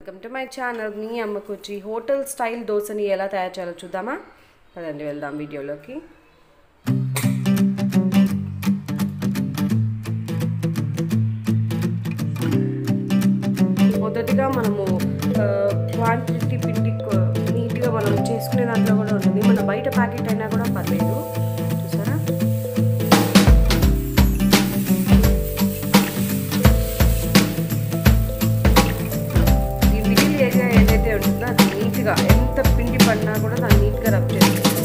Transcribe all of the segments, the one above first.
welcome to my channel మీ అమ్మకు వచ్చి హోటల్ స్టైల్ దోశని ఎలా తయారు చేయాలో చూద్దామా పదండి వెళ్దాం వీడియోలోకి మొదటిగా మనము క్వాంటిటీ పిండి కొ- నీట్గా మనం చేసుకునే దాంట్లో కూడా ఉంటుంది మన బయట ప్యాకెట్ అయినా కూడా పర్లేదు చూసారా ఈ మిడిల్ ఏరియా ఏదైతే ఉంటుందో అది నీట్గా ఎంత పిండి పడినా కూడా దాన్ని నీట్గా రబ్ చేస్తుంది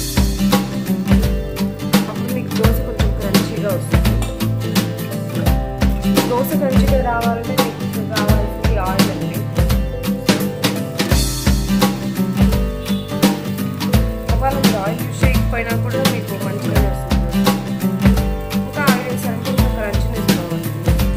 అప్పుడు మీకు దోశ కొంచెం క్రంచీగా వస్తుంది దోశ క్రంచీగా రావాలంటే మీకు కావాల్సింది ఆయిల్ అండి ఒకవేళ మీరు ఆయిల్ యూస్ చేయకపోయినా కూడా మీకు మంచిగానే వస్తుంది ఇంకా ఆయిల్ వేసారంటే ఇంకా క్రంచినెస్ బాగుంటుంది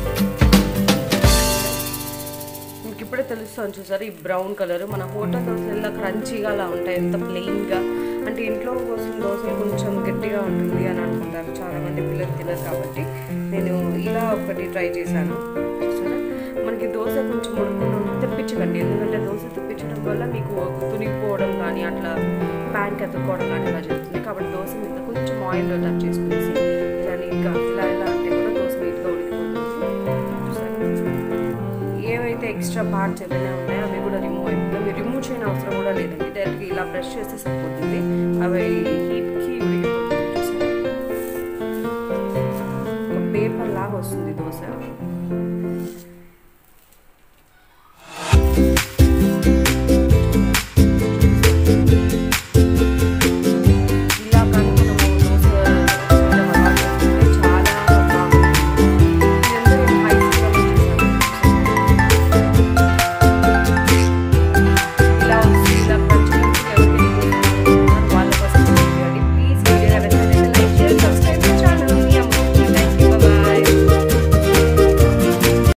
మీకు ఇప్పుడే తెలుస్తుంది చూసారు ఈ బ్రౌన్ కలర్ మన హోటల్ దోశలు ఇలా క్రంచీగా అలా ఉంటాయి ఎంత ప్లెయిన్గా అంటే ఇంట్లో కోసం దోశలు కొంచెం గట్టిగా ఉంటుంది అని అనుకుంటారు చాలామంది పిల్లలు తినరు కాబట్టి నేను ఇలా ఒకటి ట్రై చేశాను చూసారా మనకి దోశ కొంచెం ఉడుకుని తెప్పించకండి ఎందుకంటే దోశ తెప్పించడం వల్ల మీకు తునిగిపోవడం కానీ అట్లా ప్యాన్కి అతుక్కోవడం కానీ అలా జరుగుతుంది కాబట్టి దోశ మీద కొంచెం ఆయిల్లో టచ్ చేసుకునేసి ఇలా నీట్గా ఇలా ఇలా అంటే కూడా దోశ నీట్గా ఉడికిపోతుంది చూసారా ఏవైతే ఎక్స్ట్రా పార్ట్స్ ఏమైనా ఉన్నాయో అవి కూడా రిమూవ్ అయిపోతాయి మీరు రిమూవ్ చేయని అవసరం కూడా లేదండి డైరెక్ట్గా ఇలా బ్రష్ చేస్తే సరిపోతుంది అవి హీట్కి ఉడికిపోతుంది చూసారా ఒక పేపర్ లాగా వస్తుంది దోశ